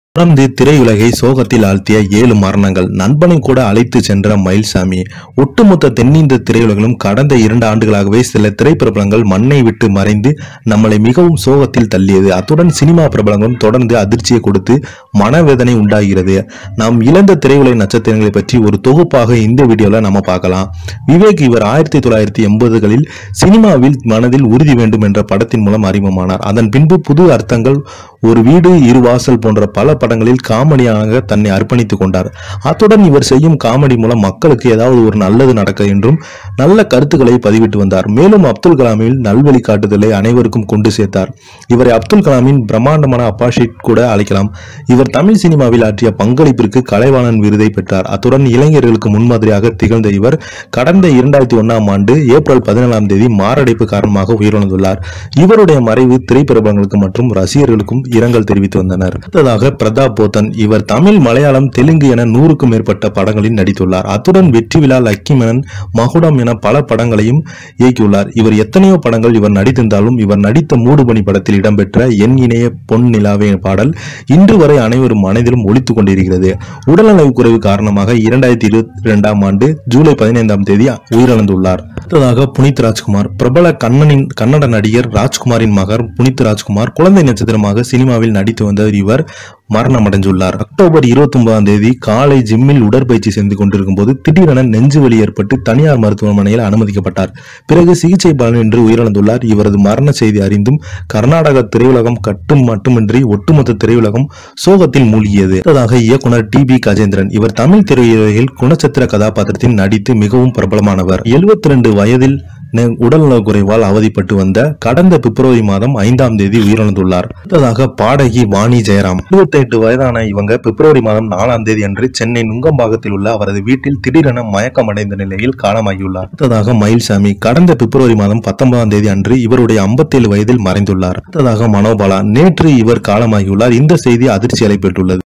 தொடர்ந்து திரையுலகை சோகத்தில் ஆழ்த்திய ஏழு மரணங்கள் நண்பனை கூட அழைத்து சென்ற மயில்சாமி ஒட்டுமொத்த தென்னிந்திய திரையுலகிலும் கடந்த இரண்டு ஆண்டுகளாகவே சில திரைப்பிரபலங்கள் மண்ணை விட்டு மறைந்து நம்மளை மிகவும் சோகத்தில் தள்ளியது அத்துடன் சினிமா பிரபலங்களும் தொடர்ந்து அதிர்ச்சியை கொடுத்து மனவேதனை உண்டாகிறது நாம் இழந்த திரையுலக நட்சத்திரங்களை பற்றி ஒரு தொகுப்பாக இந்த வீடியோல நம்ம பார்க்கலாம் விவேக் இவர் ஆயிரத்தி தொள்ளாயிரத்தி எண்பதுகளில் சினிமாவில் மனதில் உறுதி வேண்டும் என்ற படத்தின் மூலம் அறிமுகமானார் அதன் பின்பு புது அர்த்தங்கள் ஒரு வீடு இரு வாசல் போன்ற பல படங்களில் காமெடியாக தன்னை அர்ப்பணித்துக் கொண்டார் அத்துடன் இவர் செய்யும் காமெடி மூலம் மக்களுக்கு ஏதாவது ஒரு நல்லது நடக்க என்றும் நல்ல கருத்துக்களை பதிவிட்டு வந்தார் மேலும் அப்துல் கலாமில் நல்வழி காட்டுதலை அனைவருக்கும் கொண்டு சேர்த்தார் இவரை அப்துல் கலாமின் பிரம்மாண்டமான அப்பாஷிட் கூட அழைக்கலாம் இவர் தமிழ் சினிமாவில் ஆற்றிய பங்களிப்பிற்கு கலைவாணன் விருதை பெற்றார் அத்துடன் இளைஞர்களுக்கு முன்மாதிரியாக திகழ்ந்த இவர் கடந்த இரண்டாயிரத்தி ஒன்னாம் ஆண்டு ஏப்ரல் பதினேழாம் தேதி மாரடைப்பு காரணமாக உயிரிழந்துள்ளார் இவருடைய மறைவு திரைப்பிரபலங்களுக்கு மற்றும் ரசிகர்களுக்கும் இரங்கல் தெரிவித்து வந்தனர் அடுத்ததாக பிரதாப் போத்தன் இவர் தமிழ் மலையாளம் தெலுங்கு என நூறுக்கும் மேற்பட்ட படங்களில் நடித்துள்ளார் அத்துடன் வெற்றி விழா லக்கி மேனன் மகுடம் என பல படங்களையும் இயக்கியுள்ளார் இவர் எத்தனையோ படங்கள் இவர் நடித்திருந்தாலும் இவர் நடித்த மூடுபனி படத்தில் இடம்பெற்ற என் இணைய பொன் நிலாவே பாடல் இன்று வரை அனைவரும் மனதிலும் ஒலித்துக் கொண்டிருக்கிறது உடல்நலக் குறைவு காரணமாக இரண்டாயிரத்தி இருபத்தி இரண்டாம் ஆண்டு ஜூலை பதினைந்தாம் தேதி உயிரிழந்துள்ளார் அடுத்ததாக புனித் ராஜ்குமார் பிரபல கண்ணனின் கன்னட நடிகர் ராஜ்குமாரின் மகர் புனித் ராஜ்குமார் குழந்தை நட்சத்திரமாக சினிமாவில் நடித்து வந்த இவர் மரணம் அடைந்துள்ளார் அக்டோபர் இருபத்தி ஒன்பதாம் தேதி காலை ஜிம்மில் உடற்பயிற்சி செய்து கொண்டிருக்கும் போது திடீரென நெஞ்சு வலி ஏற்பட்டு தனியார் மருத்துவமனையில் அனுமதிக்கப்பட்டார் பிறகு சிகிச்சை பலனின்றி உயிரிழந்துள்ளார் இவரது மரண செய்தி அறிந்தும் கர்நாடக திரையுலகம் கட்டும் மட்டுமின்றி ஒட்டுமொத்த திரையுலகம் சோகத்தில் மூழ்கியது அடுத்ததாக இயக்குனர் டி பி கஜேந்திரன் இவர் தமிழ் திரையுலகில் குணச்சித்திர கதாபாத்திரத்தில் நடித்து மிகவும் பிரபலமானவர் 72 ரெண்டு வயதில் நெ- உடல்நலக் குறைவால் அவதிப்பட்டு வந்த கடந்த பிப்ரவரி மாதம் ஐந்தாம் தேதி உயிரிழந்துள்ளார் அடுத்ததாக பாடகி வாணி ஜெயராம் 28 வயதான இவங்க பிப்ரவரி மாதம் நாலாம் தேதி அன்று சென்னை நுங்கம்பாக்கத்தில் உள்ள அவரது வீட்டில் திடீரென மயக்கம் அடைந்த நிலையில் காலமாகியுள்ளார் அடுத்ததாக மயில்சாமி கடந்த பிப்ரவரி மாதம் பத்தொன்பதாம் தேதி அன்று இவருடைய 57 வயதில் மறைந்துள்ளார் அடுத்ததாக மனோபாலா நேற்று இவர் காலமாகியுள்ளார் இந்த செய்தி அதிர்ச்சி அலைப்பட்டுள்ளது